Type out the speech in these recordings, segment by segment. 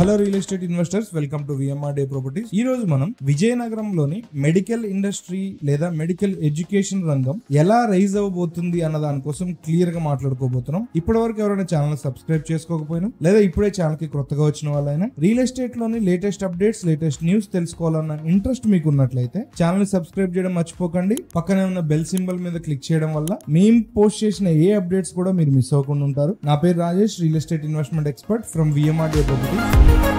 hello real estate investors welcome to VMR D properties ఈ రోజు మనం విజయనగరంలోని మెడికల్ ఇండస్ట్రీ లేదా మెడికల్ ఎడ్యుకేషన్ రంగం ఎలా రైజ్ అవ్వబోతుంది అన్న దానికోసం క్లియర్ గా మాట్లాడుకోబోతున్నాం ఇప్పటి వరకు ఎవరైనా ఛానల్ సబ్స్క్రైబ్ చేసుకోకపోయినా లేదా ఇప్పుడే ఛానల్ కి కొత్తగా వచ్చిన వాళ్ళైనా రియల్ ఎస్టేట్ లోని లేటెస్ట్ అప్డేట్స్ లేటెస్ట్ న్యూస్ తెలుసుకోవాలన్న ఇంట్రెస్ట్ మీకు ఉన్నట్లయితే ఛానల్ సబ్స్క్రైబ్ చేయడం మర్చిపోకండి పక్కనే ఉన్న బెల్ సింబల్ మీద క్లిక్ చేయడం వల్ల మేము పోస్ట్ చేసిన ఏ అప్డేట్స్ కూడా మీరు మిస్ అవ్వకుండా ఉంటారు నా పేరు Rajesh real estate investment expert from VMR D properties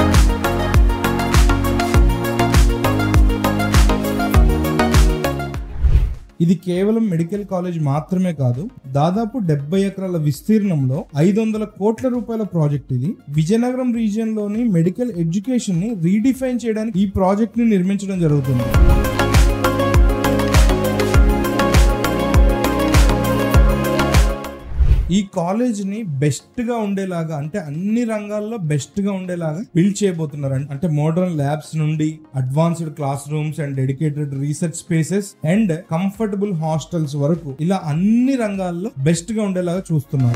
ఇది కేవలం మెడికల్ కాలేజ్ మాత్రమే కాదు దాదాపు డెబ్బై ఎకరాల విస్తీర్ణంలో ఐదు వందల కోట్ల రూపాయల ప్రాజెక్ట్ ఇది విజయనగరం రీజియన్ లోని మెడికల్ ఎడ్యుకేషన్ ని రీడిఫైన్ చేయడానికి ఈ ప్రాజెక్ట్ ని నిర్మించడం జరుగుతుంది ఈ కాలేజ్ ని బెస్ట్ గా ఉండేలాగా అంటే అన్ని రంగాల్లో బెస్ట్ గా ఉండేలాగా బిల్డ్ చేయబోతున్నారు అంటే మోడర్న్ ల్యాబ్స్ నుండి advanced classrooms and dedicated research spaces and comfortable hostels వరకు ఇలా అన్ని రంగాల్లో బెస్ట్ గా ఉండేలాగా చూస్తున్నారు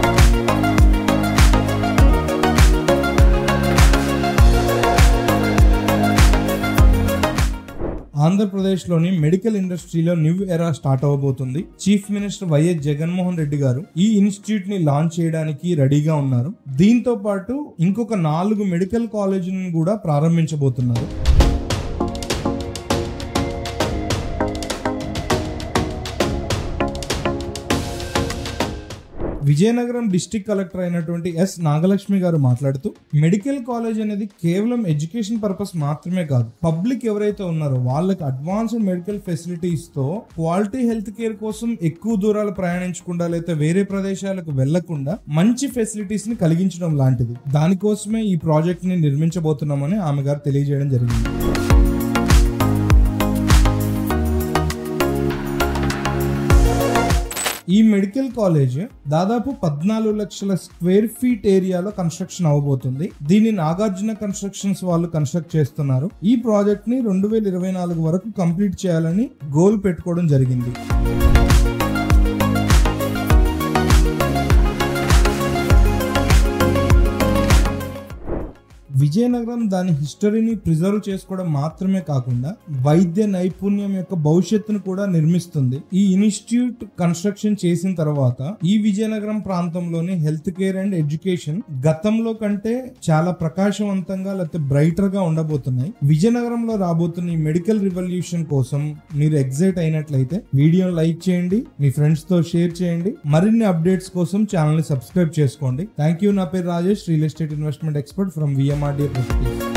ఆంధ్రప్రదేశ్లోని మెడికల్ ఇండస్ట్రీలో న్యూ ఎరా స్టార్ట్ అవబోతుంది chief minister YS Jaganmohan Reddy garu ఈ ఇన్స్టిట్యూట్ ని లాంచ్ చేయడానికి రెడీగా ఉన్నారు దీంతో పాటు ఇంకొక నాలుగు మెడికల్ కాలేజీలను కూడా ప్రారంభించబోతున్నారు విజయనగరం డిస్టిక్ కలెక్టర్ అయినటువంటి ఎస్ నాగలక్ష్మి గారు మాట్లాడుతూ మెడికల్ కాలేజ్ అనేది కేవలం ఎడ్యుకేషన్ పర్పస్ మాత్రమే కాదు పబ్లిక్ ఎవరైతే ఉన్నారో వాళ్ళకి అడ్వాన్స్డ్ మెడికల్ ఫెసిలిటీస్ తో క్వాలిటీ హెల్త్ కేర్ కోసం ఎక్కువ దూరాలు ప్రయాణించకుండా లేకపోతే వేరే ప్రదేశాలకు వెళ్లకుండా మంచి ఫెసిలిటీస్ ని కలిగించడం లాంటిది దానికోసమే ఈ ప్రాజెక్ట్ ని నిర్మించబోతున్నామని ఆమె గారు తెలియజేయడం జరిగింది ఈ మెడికల్ కాలేజ్ దాదాపు పద్నాలుగు లక్షల స్క్వేర్ ఫీట్ ఏరియాలో కన్స్ట్రక్షన్ అవబోతుంది దీన్ని నాగార్జున కన్స్ట్రక్షన్స్ వాళ్ళు కన్స్ట్రక్ట్ చేస్తున్నారు ఈ ప్రాజెక్ట్ ని రెండు వేల ఇరవై నాలుగు వరకు కంప్లీట్ చేయాలని గోల్ పెట్టుకోవడం జరిగింది విజయనగరం దాని హిస్టరీని ప్రిజర్వ్ చేసుకోవడం మాత్రమే కాకుండా వైద్య నైపుణ్యం యొక్క భవిష్యత్తును కూడా నిర్మిస్తుంది ఈ ఇన్స్టిట్యూట్ కన్స్ట్రక్షన్ చేసిన తర్వాత ఈ విజయనగరం ప్రాంతంలోని హెల్త్ కేర్ అండ్ ఎడ్యుకేషన్ గతంలో కంటే చాలా ప్రకాశవంతంగా లేకపోతే బ్రైటర్ గా ఉండబోతున్నాయి విజయనగరంలో రాబోతున్న ఈ మెడికల్ రివల్యూషన్ కోసం మీరు ఎగ్జైట్ అయినట్లయితే వీడియో లైక్ చేయండి మీ ఫ్రెండ్స్ తో షేర్ చేయండి మరిన్ని అప్డేట్స్ కోసం ఛానల్ ని సబ్స్క్రైబ్ చేసుకోండి థ్యాంక్ యూ నా పేరు Rajesh real estate investment expert from VMRD properties